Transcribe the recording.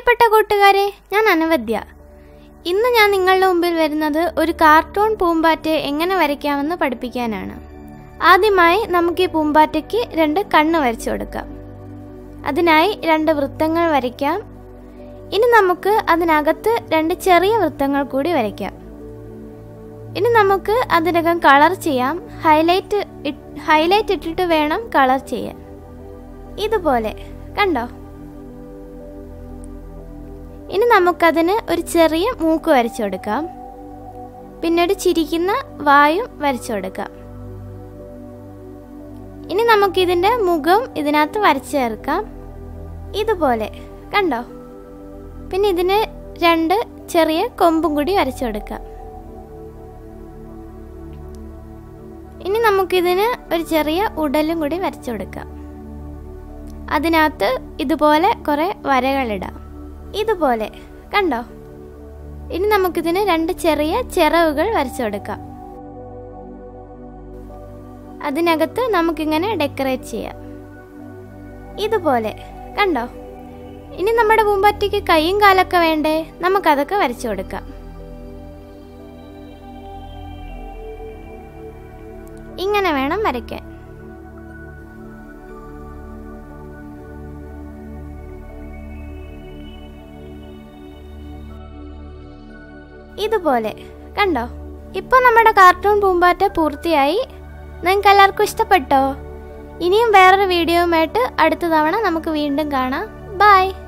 പ്രിയപ്പെട്ട കൂട്ടുകാരെ ഞാൻ അനവദ്യ ഇന്ന് ഞാൻ നിങ്ങളുടെ മുമ്പിൽ വരുന്നത് ഒരു കാർട്ടൂൺ പൂമ്പാറ്റയെ എങ്ങനെ വരയ്ക്കാമെന്ന് പഠിപ്പിക്കാനാണ് ആദ്യമായി നമുക്ക് ഈ പൂമ്പാറ്റയ്ക്ക് രണ്ട് കണ്ണ് വരച്ചു കൊടുക്കാം അതിനായി രണ്ട് വൃത്തങ്ങൾ വരയ്ക്കാം ഇനി നമുക്ക് അതിനകത്ത് രണ്ട് ചെറിയ വൃത്തങ്ങൾ കൂടി വരയ്ക്കാം ഇനി നമുക്ക് അതിനകം കളർ ചെയ്യാം ഹൈലൈറ്റ് ഹൈലൈറ്റ് ഇട്ടിട്ട് വേണം കളർ ചെയ്യാൻ ഇതുപോലെ കണ്ടോ ഇനി നമുക്കതിന് ഒരു ചെറിയ മൂക്ക് വരച്ചു കൊടുക്കാം പിന്നെ ഒരു ചിരിക്കുന്ന വായും വരച്ചു കൊടുക്കാം ഇനി നമുക്കിതിൻ്റെ മുഖം ഇതിനകത്ത് വരച്ചു ചേർക്കാം ഇതുപോലെ കണ്ടോ പിന്നെ ഇതിന് രണ്ട് ചെറിയ കൊമ്പും കൂടി വരച്ചു കൊടുക്കാം ഇനി നമുക്കിതിന് ഒരു ചെറിയ ഉടലും കൂടി വരച്ചു കൊടുക്കാം അതിനകത്ത് ഇതുപോലെ കുറേ വരകളിടാം ഇതുപോലെ കണ്ടോ ഇനി നമുക്കിതിന് രണ്ട് ചെറിയ ചിറവുകൾ വരച്ചു കൊടുക്കാം അതിനകത്ത് നമുക്കിങ്ങനെ ഡെക്കറേറ്റ് ചെയ്യാം ഇതുപോലെ കണ്ടോ ഇനി നമ്മുടെ പൂമ്പാറ്റയ്ക്ക് കൈയും കാലൊക്കെ വേണ്ടേ നമുക്കതൊക്കെ വരച്ചു കൊടുക്കാം ഇങ്ങനെ വേണം വരയ്ക്കാൻ ഇതുപോലെ കണ്ടോ ഇപ്പോൾ നമ്മുടെ കാർട്ടൂൺ പൂമ്പാറ്റ പൂർത്തിയായി നിങ്ങൾക്ക് എല്ലാവർക്കും ഇഷ്ടപ്പെട്ടോ ഇനിയും വേറൊരു വീഡിയോയുമായിട്ട് അടുത്ത തവണ നമുക്ക് വീണ്ടും കാണാം ബൈ